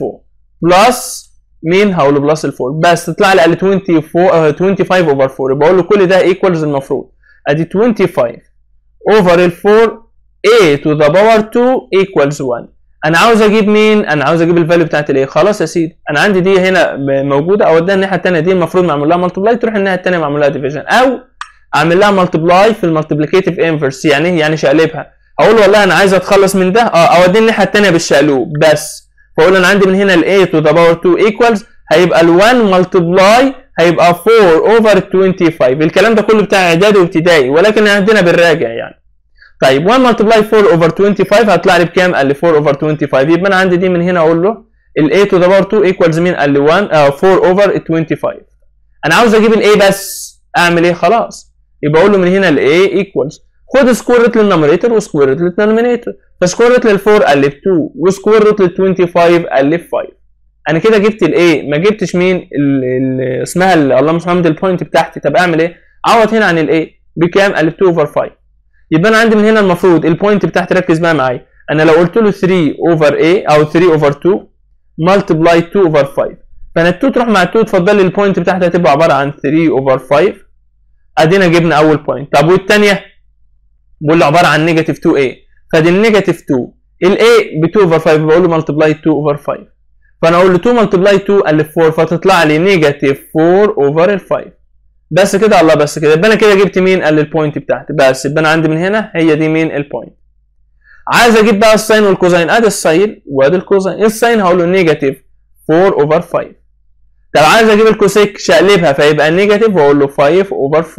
بلس مين؟ هقول له بلس ال 4 بس تطلع لي قال 24 آه 25 اوفر 4 بقول له كل ده ايكوالز المفروض ادي 25 اوفر ال 4 a to the power 2 equals 1 انا عاوز اجيب مين انا عاوز اجيب الفاليو بتاعت الايه خلاص يا سيدي انا عندي دي هنا موجوده اوديها الناحيه الثانيه دي المفروض معمول لها ملتبلاي تروح الناحيه الثانيه معمول لها ديفيجن او اعمل لها ملتبلاي في الملتبليكيتيف انفرس يعني ايه يعني شقلبها اقول والله انا عايز اتخلص من ده اه اوديه الناحيه الثانيه بالشقلوب بس فاقول انا عندي من هنا ال a to the power 2 equals هيبقى ال 1 ملتبلاي هيبقى 4 اوفر 25 الكلام ده كله بتاع اعدادي وابتدائي ولكن عندنا بالراجع يعني طيب 1 ملتبلاي 4 اوفر 25 هطلع لي بكام؟ قال لي 4 اوفر 25 يبقى انا عندي دي من هنا اقول له ال a to the power 2 equals مين؟ قال لي 1 آه 4 اوفر 25 انا عاوز اجيب ال a بس اعمل ايه؟ خلاص يبقى اقول له من هنا ال a equals خد سكوير روت للنوميريتور وسكوير روت للدينومينيتور فسكوير روت لل 4 قال لي 2 وسكوير روت لل 25 قال لي 5 انا كده جبت ال a ما جبتش مين ال ال اسمها اللهم صل على البوينت بتاعتي طب اعمل ايه؟ عوض هنا عن ال a بكام؟ قال لي 2 اوفر 5 يبقى انا عندي من هنا المفروض البوينت بتاعتي ركز بقى معايا انا لو قلت له 3 اوفر a او 3 اوفر 2 ملتبلاي 2 اوفر 5 فانا ال 2 تروح مع ال 2 تفضل لي البوينت بتاعتي هتبقى عباره عن 3 اوفر 5 ادينا جبنا اول بوينت طب والثانيه بقول له عباره عن نيجاتيف 2a فدي النيجاتيف 2 ال a ب 2 اوفر 5 بقول له ملتبلاي 2 اوفر 5 فانا اقول له 2 ملتبلاي 2 قال 4 فتطلع لي نيجاتيف 4 اوفر ال 5 بس كده الله بس كده يبقى انا كده جبت مين قال البوينت بتاعتي بس يبقى انا عندي من هنا هي دي مين البوينت عايز اجيب بقى الساين والكوزاين ادي الساين وادي الكوزاين الساين هقول له نيجاتيف 4 اوفر 5 طب عايز اجيب الكوسيك شقلبها فيبقى نيجاتيف واقول له 5 اوفر 4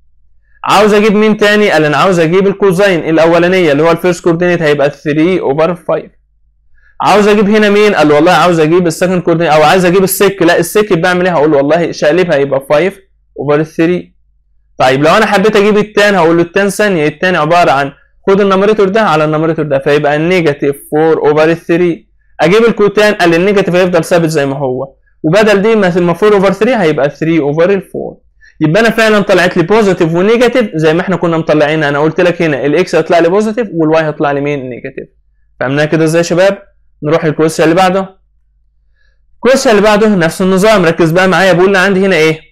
عاوز اجيب مين تاني قال انا عاوز اجيب الكوزاين الاولانيه اللي هو الفيرست كوردينيت هيبقى 3 اوفر 5 عاوز اجيب هنا مين قال له والله عاوز اجيب السكند كوردينيت او عايز اجيب السك لا السك بعمل ايه هقول له والله شقلبها يبقى 5 اوفر 3 طيب لو انا حبيت اجيب التان هقول له التان ثانيه التان عباره عن خد النمريتور ده على النمريتور ده فيبقى النيجاتيف 4 اوفر 3 اجيب الكوتان قال النيجاتيف هيفضل ثابت زي ما هو وبدل دي المفروض اوفر 3 هيبقى 3 اوفر 4 يبقى انا فعلا طلعت لي بوزيتيف ونيجاتيف زي ما احنا كنا مطلعين انا قلت لك هنا الاكس هيطلع لي بوزيتيف والواي هيطلع لي مين نيجاتيف فهمناها كده ازاي يا شباب نروح الكويس اللي بعده الكويس اللي بعده نفس النظام ركز بقى معايا بقول لي عندي هنا ايه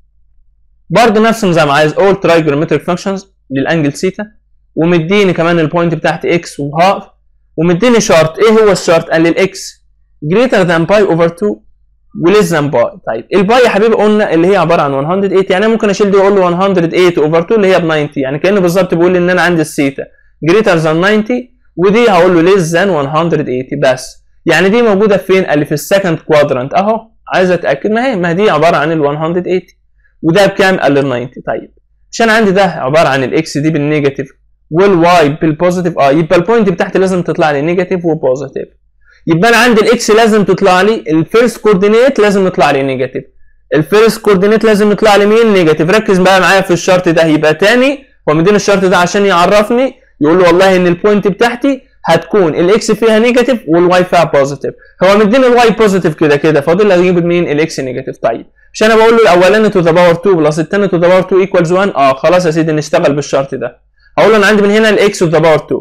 برضه نفس النظام عايز all trigonometric functions للانجل سيتا ومديني كمان البوينت بتاعتي اكس وهاف ومديني شارت ايه هو الشارت قال لي الاكس greater than pi over 2 وليس ذان باي طيب الباي يا حبيبي قلنا اللي هي عباره عن 108 يعني انا ممكن اشيل دي واقول له 108 اوفر 2 اللي هي ب 90 يعني كانه بالظبط بيقول لي ان انا عندي الثيتا جريتر ذان 90 ودي هقول له ليس ذان 180 بس يعني دي موجوده فين؟ قال لي في السكند كوادرانت اهو عايز اتاكد ما هي ما دي عباره عن ال 180 وده بكام؟ قال لي 90 طيب مش انا عندي ده عباره عن الاكس دي بالنيجاتيف والواي بالبوزيتيف اه يبقى البوينت بتاعتي لازم تطلع لي نيجاتيف وبوزيتيف يبقى انا عندي الاكس لازم تطلع لي الفيرست كوردينيت لازم يطلع لي نيجاتيف الفيرست كوردينيت لازم يطلع لي مين نيجاتيف ركز بقى معايا في الشرط ده يبقى تاني هو مديني الشرط ده عشان يعرفني يقول له والله ان البوينت بتاعتي هتكون الاكس فيها نيجاتيف والواي فيها بوزيتيف هو مديني الواي بوزيتيف كده كده فاضل لي اجيب مين الاكس نيجاتيف طيب مش انا بقول له الاولاني تو ذا باور 2 بلس الثاني تو ذا باور 2 ايكوالز 1 اه خلاص يا سيدي نشتغل بالشرط ده هقول له انا عندي من هنا الاكس تو ذا باور 2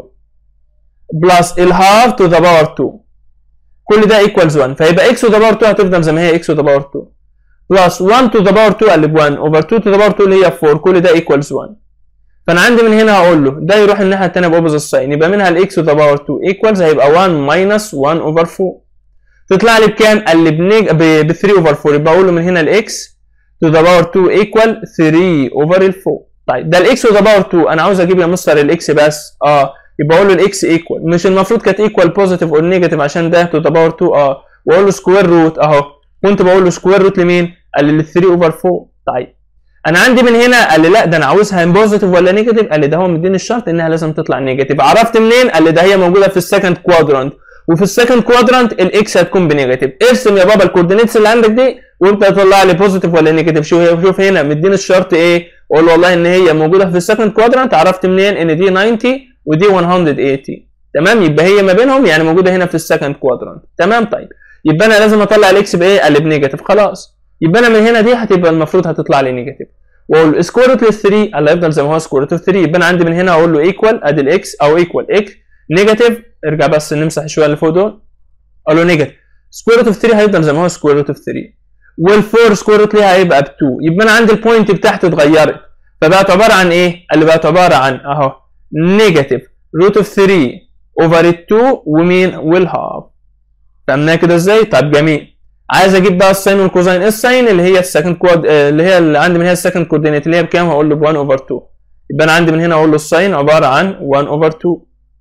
بلس الهاف تو ذا باور 2 كل ده ايكوالز 1 فيبقى اكس تو ذا باور 2 هتفضل زي ما هي اكس تو ذا باور 2 بلس 1 تو ذا باور 2 قلب 1 اوفر 2 تو ذا باور 2 اللي هي 4 كل ده ايكوالز 1 فانا عندي من هنا هقول له ده يروح الناحيه الثانيه باوبوزيت ساين يبقى منها الاكس تو ذا باور 2 ايكوالز هيبقى 1 ماينس 1 اوفر 4 تطلع لي بكام؟ قال لي بنج... ب 3 اوفر 4 يبقى اقول له من هنا الاكس تو ذا باور 2 ايكوال 3 اوفر ال 4 طيب ده الاكس تو ذا باور 2 انا عاوز اجيب يا مستر الاكس بس اه يبقى اقول له الاكس ايكوال مش المفروض كانت ايكوال بوزيتيف اور نيجاتيف عشان ده تو ذا باور 2 اه واقول له سكوير روت اهو كنت بقول له سكوير روت لمين؟ قال لي 3 اوفر 4 طيب انا عندي من هنا قال لي لا ده انا عاوزها بوزيتيف ولا نيجاتيف قال لي ده هو مديني الشرط انها لازم تطلع نيجاتيف عرفت منين قال لي ده هي موجوده في السكند كوادرانت وفي السكند كوادرانت الاكس هتكون بنيجاتيف ارسم يا بابا الكوردينيتس اللي عندك دي وانت تطلع لي بوزيتيف ولا نيجاتيف شوف شوف هنا مديني الشرط ايه قول والله ان هي موجوده في السكند كوادرانت عرفت منين ان دي 90 ودي 180 تمام يبقى هي ما بينهم يعني موجوده هنا في السكند كوادرانت تمام طيب يبقى انا لازم اطلع الاكس بايه قال بنيجاتيف خلاص يبقى انا من هنا دي هتبقى المفروض هتطلع لي نيجاتيف واقول سكوير روت لل 3 اللي هيفضل زي ما هو سكوير روت 3 يبقى انا عندي من هنا اقول له ايكوال ادي الاكس او ايكوال اكس نيجاتيف ارجع بس نمسح شويه اللي فوق دول اقول له نيجاتيف سكوير روت اوف 3 هيفضل زي ما هو سكوير روت اوف 3 وال4 سكوير روت ليها هيبقى ب 2 يبقى انا عندي البوينت بتاعتي اتغيرت فبقت عباره عن ايه؟ اللي بقت عباره عن اهو نيجاتيف روت اوف 3 اوفر 2 ومين؟ والهاف فهمناها كده ازاي؟ طب جميل عايز اجيب بقى الساين والكوزاين الساين اللي هي السكند كواد اللي هي اللي عندي من هي السكند كوردينيت اللي هي بكام؟ هقول له ب 1 اوفر 2 يبقى انا عندي من هنا اقول له الساين عباره عن 1 اوفر 2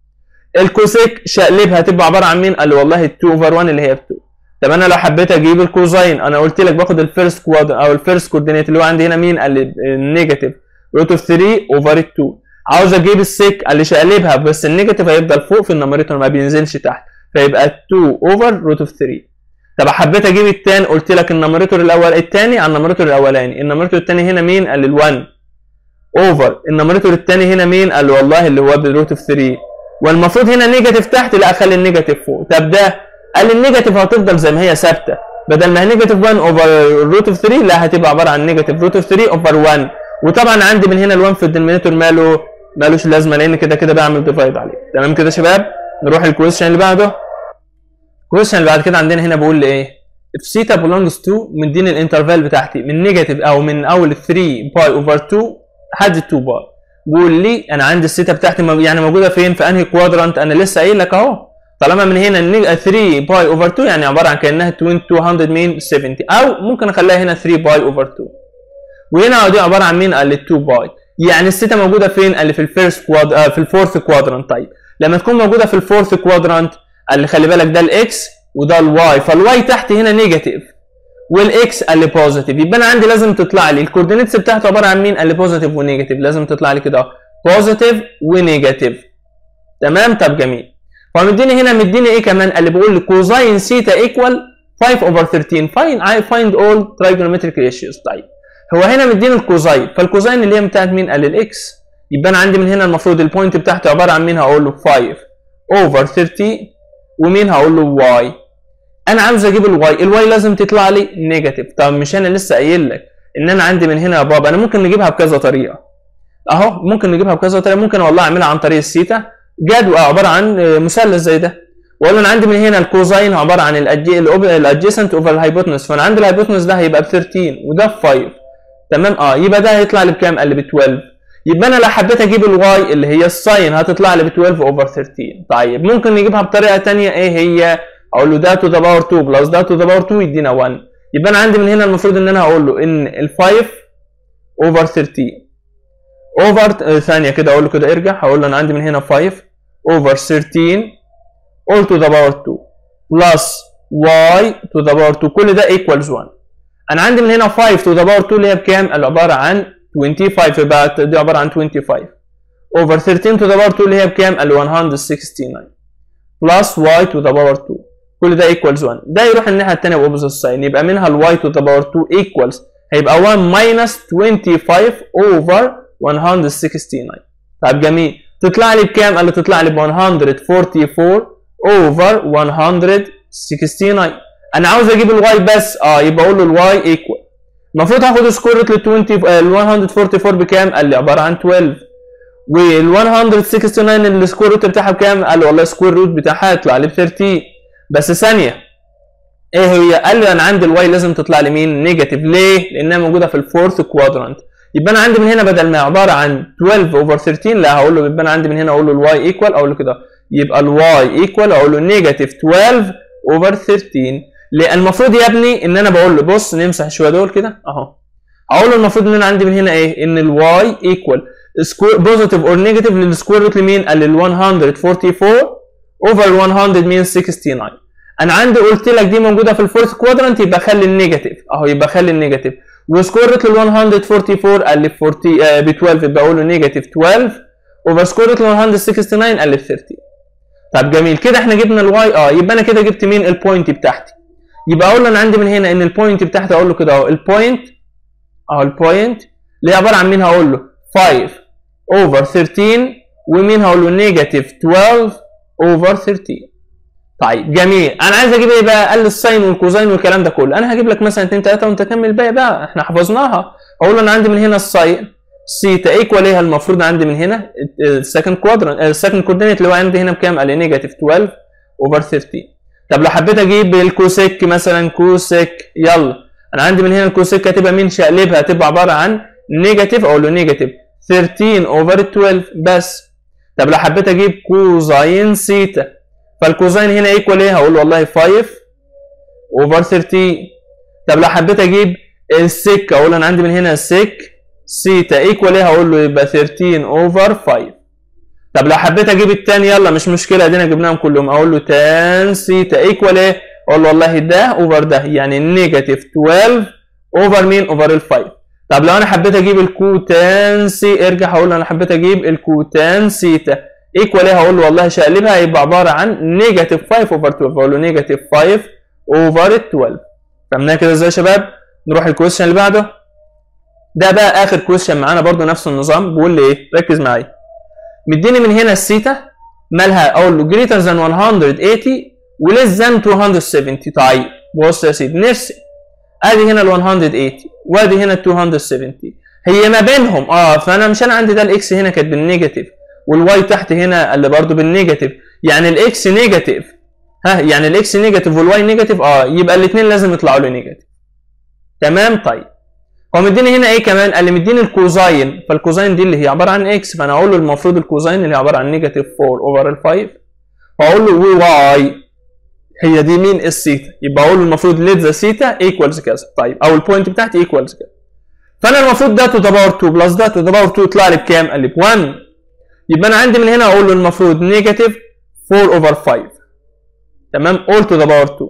الكوسيك شقلبها هتبقى عباره عن مين؟ قال لي والله 2 اوفر 1 اللي هي ب 2 طب انا لو حبيت اجيب الكوزاين انا قلت لك باخد الفيرست كواد او الفيرست كوردينيت اللي هو عندي هنا مين؟ قال لي النيجاتيف روت اوف 3 اوفر 2 عاوز اجيب السيك قال لي شقلبها بس النيجاتيف هيفضل فوق في النمريتور ما بينزلش تحت فيبقى 2 اوفر روت اوف 3 طب حبيت اجيب التاني قلت لك النمريتور الاول الثاني على النمريتور الاولاني النمريتور الثاني هنا مين؟ قال لي ال1 اوفر النمريتور الثاني هنا مين؟ قال لي والله اللي هو بالروت اوف 3 والمفروض هنا نيجاتيف تحت لا اخلي النيجاتيف فوق طب ده قال لي النيجاتيف هتفضل زي ما هي ثابته بدل ما هي نيجاتيف 1 اوفر روت اوف 3 لا هتبقى عباره عن نيجاتيف روت اوف 3 اوفر 1 وطبعا عندي من هنا ال1 في الدينومينيتور ماله مالوش لازمه لان كده كده بعمل ديفايد عليه تمام كده يا شباب نروح الكويشن اللي بعده الكويشن اللي بعد كده عندنا هنا بيقول لي ايه if theta belongs to مديني الانترفال بتاعتي من نيجاتيف او من اول 3 باي اوفر 2 لحد 2 باي بيقول لي انا عندي الثيتا بتاعتي مو- يعني موجوده فين في انهي كوادرانت انا لسه قايل لك اهو طالما من هنا النيج- 3 باي اوفر 2 يعني عباره عن كانها 200 مين 70 او ممكن اخليها هنا 3 باي اوفر 2 وهنا دي عباره عن مين قال لي 2 باي يعني الثيتا موجوده فين قال لي في الفيرست كواد آه في الفورث كوادرانت طيب لما تكون موجوده في الفورث كوادرانت قال لي خلي بالك ده الاكس وده الواي فالواي تحت هنا نيجاتيف والاكس قال لي بوزيتيف يبقى انا عندي لازم تطلع لي الكوردينيتس بتاعته عباره عن مين قال لي بوزيتيف ونيجاتيف لازم تطلع لي كده بوزيتيف ونيجاتيف تمام طب جميل فمديني هنا مديني ايه كمان قال لي بيقول لي كوزاين سيتا ايكوال 5 اوفر 13 فاين اي فايند اول ترايجونومتريك ريشيوز طيب هو هنا مديني الكوزاين فالكوزاين اللي هي بتاعت مين قال لي الاكس يبقى انا عندي من هنا المفروض البوينت بتاعته عباره عن مين هقول له 5 اوفر 30 ومين هقول له واي انا عاوز اجيب الواي الواي لازم تطلع لي نيجاتيف طب مش انا لسه قايل لك ان انا عندي من هنا يا بابا انا ممكن نجيبها بكذا طريقه اهو ممكن نجيبها بكذا طريقه ممكن والله اعملها عن طريق السيتا جدول عباره عن آه، مثلث زي ده واقول انا عندي من هنا الكوزاين عباره عن الادجيسنت اوفر الهايبوتنس فانا عندي الهايبوتنس ده هيبقى ب 13 وده ب 5 تمام اه يبقى ده هيطلع لي بكام؟ قال لي ب 12 يبقى انا لو حبيت اجيب الواي اللي هي الساين هتطلع لي ب 12 اوفر 13 طيب ممكن نجيبها بطريقه ثانيه ايه هي؟ اقول له ده تو ذا باور 2 بلس ده تو ذا باور 2 يدينا 1 يبقى انا عندي من هنا المفروض ان انا هقول له ان ال 5 اوفر 13 اوفر ثانيه كده اقول له كده ارجع هقول له انا عندي من هنا 5 اوفر 13 all to the power 2 plus y to the power 2 كل ده equals 1 انا عندي من هنا 5 to the power 2 اللي هي بكام؟ اللي عباره عن 25 يبقى دي عباره عن 25 over 13 to the power 2 اللي هي بكام؟ اللي 169 plus y to the power 2 كل ده equals 1 ده يروح الناحيه الثانيه باوبوزيت ساين يبقى منها ال y to the power 2 equals هيبقى 1 minus 25 over 169 طيب جميل تطلع لي بكام؟ قال لي تطلع لي ب 144 over 169 انا عاوز اجيب الواي بس اه يبقى اقول له الواي ايكوال المفروض هاخد سكوير روت لل 20 ال 144 بكام؟ قال لي عباره عن 12 وال 169 السكوير روت بتاعها بكام؟ قال لي والله السكوير روت بتاعها هيطلع لي ب 13 بس ثانيه ايه هي؟ قال لي انا عندي الواي لازم تطلع لي مين؟ نيجاتيف ليه؟ لانها موجوده في الفورث كوادرانت يبقى انا عندي من هنا بدل ما عباره عن 12 اوفر 13 لا هقول له يبقى انا عندي من هنا اقول له الواي ايكوال اقول له كده يبقى الواي ايكوال اقول له نيجاتيف 12 اوفر 13 لان المفروض يا ابني ان انا بقول له بص نمسح شويه دول كده اهو اقول له المفروض ان انا عندي من هنا ايه ان الواي ايكوال سكوير بوزيتيف اور نيجاتيف للسكوير روت لمين قال لل 144 اوفر 100 مين 69 انا عندي قلت لك دي موجوده في الفورث كوادرانت يبقى خلي النيجاتيف اهو يبقى خلي النيجاتيف وسكوير روت لل 144 قال لي 40 آه ب 12 يبقى اقول له نيجاتيف 12 اوفر سكوير روت لل 169 قال لي 30 طب جميل كده احنا جبنا الواي اه يبقى انا كده جبت مين البوينت بتاعتي يبقى اقول له انا عندي من هنا ان البوينت بتاعتي اقول له كده اهو البوينت اهو البوينت اللي هي عباره عن مين هقول له 5 اوفر 13 ومين هقول له نيجاتيف 12 اوفر 13 طيب جميل انا عايز اجيب ايه بقى قال لي الساين والكوزاين والكلام ده كله انا هجيب لك مثلا 2 3 وانت كمل الباقي بقى احنا حفظناها اقول له انا عندي من هنا الساين سيتا ايكوال ايه المفروض عندي من هنا السكند كوادرنت السكند كوردينيت اللي هو عندي هنا بكام قال لي نيجاتيف 12 اوفر 13 طب لو حبيت اجيب الكوسيك مثلا كوسيك يلا انا عندي من هنا الكوسيك هتبقى مين شقلبها هتبقى عباره عن نيجاتيف اقول له نيجاتيف 13 اوفر 12 بس طب لو حبيت اجيب كوزاين سيتا فالكوزاين هنا ايكوال ايه هقول له والله 5 اوفر 13 طب لو حبيت اجيب السك اقول انا عندي من هنا سك سيتا ايكوال ايه هقول له يبقى 13 اوفر 5 طب لو حبيت اجيب التاني يلا مش مشكله ادينا جبناهم كلهم اقول له تان سيتا ايكوال ايه اقول له والله ده اوفر ده يعني نيجاتيف 12 اوفر مين اوفر ال 5 طب لو انا حبيت اجيب الكوتان سي ارجع هقول له انا حبيت اجيب الكوتان سيتا ايكوال ايه هقول له والله شقلبها هيبقى عباره عن نيجاتيف 5 اوفر 12 اقول له نيجاتيف 5 اوفر 12 فهمناها كده ازاي يا شباب نروح الكويشن اللي بعده ده بقى اخر كويشن معانا برده نفس النظام بيقول لي ايه ركز معايا مديني من هنا السيتا مالها اقول له greater than 180 وليس than 270 طيب بص يا سيدي نرسم ادي هنا ال 180 وادي هنا ال 270 هي ما بينهم اه فانا مش انا عندي ده الاكس هنا كانت بالنيجاتيف والواي تحت هنا اللي برضه بالنيجاتيف يعني الاكس نيجاتيف ها يعني الاكس نيجاتيف والواي نيجاتيف اه يبقى الاثنين لازم يطلعوا لي نيجاتيف تمام طيب هو مديني هنا ايه كمان قال لي مديني الكوزاين فالكوزاين دي اللي هي عباره عن اكس فانا اقول له المفروض الكوزاين اللي هي عباره عن نيجاتيف 4 اوفر ال 5 فاقول له وي واي هي دي مين السيتا يبقى اقول له المفروض ليت ذا سيتا ايكوالز كذا طيب او البوينت بتاعتي ايكوالز كذا فانا المفروض ده تو ذا باور 2 بلس ده تو ذا باور 2 يطلع لي بكام؟ قال لي ب 1 يبقى انا عندي من هنا اقول له المفروض نيجاتيف 4 اوفر 5 تمام all to the power 2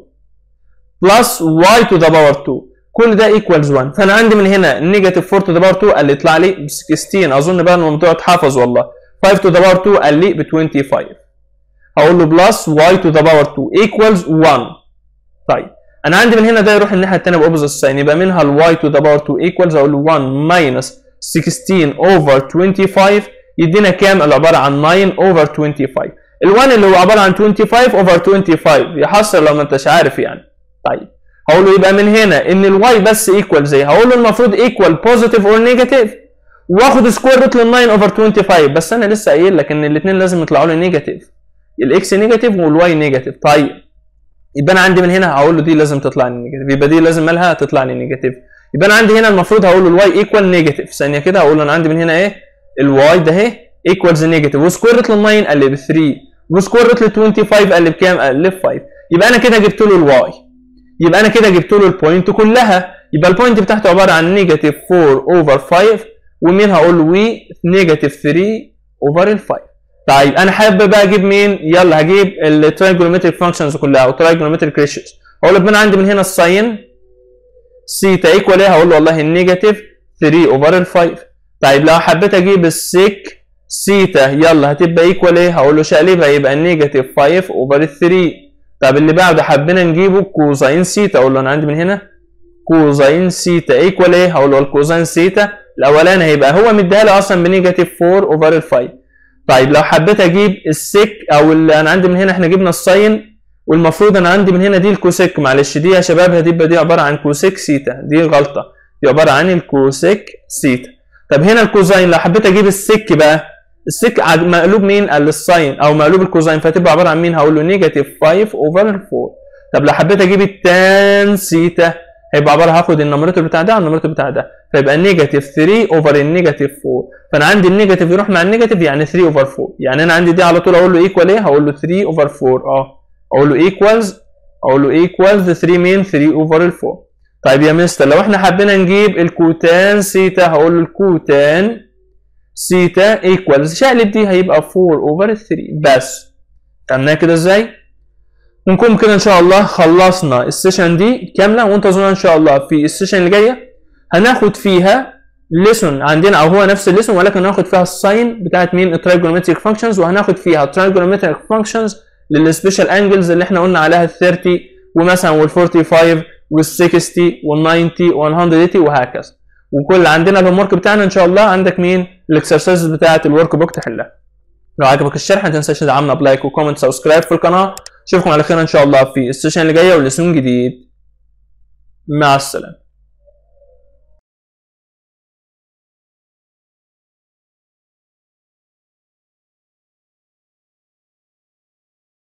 بلس y to the power 2 كل ده equals 1 فانا عندي من هنا نيجاتيف 4 to the power 2 قال لي يطلع لي ب 16 اظن بقى الموضوع اتحفظ والله 5 to the power 2 قال لي ب 25 هقول له بلس y to the power 2 equals 1 طيب انا عندي من هنا ده يروح الناحيه الثانيه باوبوزيت ساين يبقى منها ال y to the power 2 equals اقول له 1 minus 16 over 25 يدينا كام العباره عن 9 over 25 ال1 اللي هو عباره عن 25 over 25 يحصل لو ما انتش عارف يعني طيب هقول له يبقى من هنا ان الواي بس ايكوال زي هقول له المفروض ايكوال بوزيتيف اور نيجاتيف واخد سكوير روت لل 9 اوفر 25 بس انا لسه قايل لك ان الاثنين لازم يطلعوا لي نيجاتيف الاكس نيجاتيف والواي نيجاتيف طيب يبقى انا عندي من هنا هقول له دي لازم تطلع لي نيجاتيف يبقى دي لازم مالها تطلع لي نيجاتيف يبقى انا عندي هنا المفروض هقول له الواي ايكوال نيجاتيف ثانيه كده هقول له انا عندي من هنا ايه الواي ده اهي ايكوالز نيجاتيف وسكوير روت لل 9 قال لي ب 3 وسكوير روت لل 25 قال لي بكام؟ قال لي ب 5 يبقى انا كده جبت له الواي يبقى انا كده جبت له البوينت كلها يبقى البوينت بتاعته عباره عن نيجاتيف 4 اوفر 5 ومين هقول له وي نيجاتيف 3 اوفر ال 5 طيب انا حابب بقى اجيب مين يلا هجيب الترايجونومتريك فانكشنز كلها او ترايجونومتريك ريشيوز هقول له انا عندي من هنا الساين سيتا ايكوال ايه هقول له والله النيجاتيف 3 اوفر ال 5 طيب لو حبيت اجيب السيك سيتا يلا هتبقى ايكوال ايه هقول له شقلبها يبقى نيجاتيف 5 اوفر 3 طب اللي بعده حبينا نجيبه كوزين سيتا اقول له انا عندي من هنا كوزين سيتا ايكوال ايه هقول له الكوزين سيتا الاولاني هيبقى هو مديها لي اصلا بنيجاتيف 4 اوفر ال 5 طيب لو حبيت اجيب السيك او اللي انا عندي من هنا احنا جبنا الساين والمفروض انا عندي من هنا دي الكوسيك معلش دي يا شباب هتبقى دي عباره عن كوسيك سيتا دي غلطه دي عباره عن الكوسيك سيتا طب هنا الكوزين لو حبيت اجيب السك بقى السك مقلوب مين؟ قال الساين او مقلوب الكوزين فتبقى عباره عن مين؟ هقول له نيجاتيف 5 اوفر 4 طب لو حبيت اجيب التان سيتا هيبقى عباره هاخد النمرتور بتاع ده على النمرتور بتاع ده فيبقى نيجاتيف 3 اوفر النيجاتيف 4 فانا عندي النيجاتيف يروح مع النيجاتيف يعني 3 اوفر 4 يعني انا عندي دي على طول اقول له ايكوال ايه هقول له 3 اوفر 4 اه اقول له ايكوالز اقول له ايكوالز 3 مين 3 اوفر ال 4 طيب يا مستر لو احنا حبينا نجيب الكوتان سيتا هقول له الكوتان سيتا ايكوالز شقلب دي هيبقى 4 اوفر 3 بس فهمناها كده ازاي؟ ونكون كده ان شاء الله خلصنا السيشن دي كامله وانتظرونا ان شاء الله في السيشن اللي جايه هناخد فيها ليسون عندنا او هو نفس الليسون ولكن هناخد فيها الساين بتاعت مين الترايجونومتريك فانكشنز وهناخد فيها الترايجونومتريك فانكشنز للسبيشال انجلز اللي احنا قلنا عليها ال 30 ومثلا وال 45 وال 60 وال 90 وال 180 وهكذا وكل عندنا الهوم ورك بتاعنا ان شاء الله عندك مين الاكسرسايز بتاعت الورك بوك تحلها لو عجبك الشرح ما تنساش تدعمنا بلايك وكومنت سبسكرايب في القناه اشوفكم على خير ان شاء الله في السيشن اللي جايه ولسون جديد مع السلامه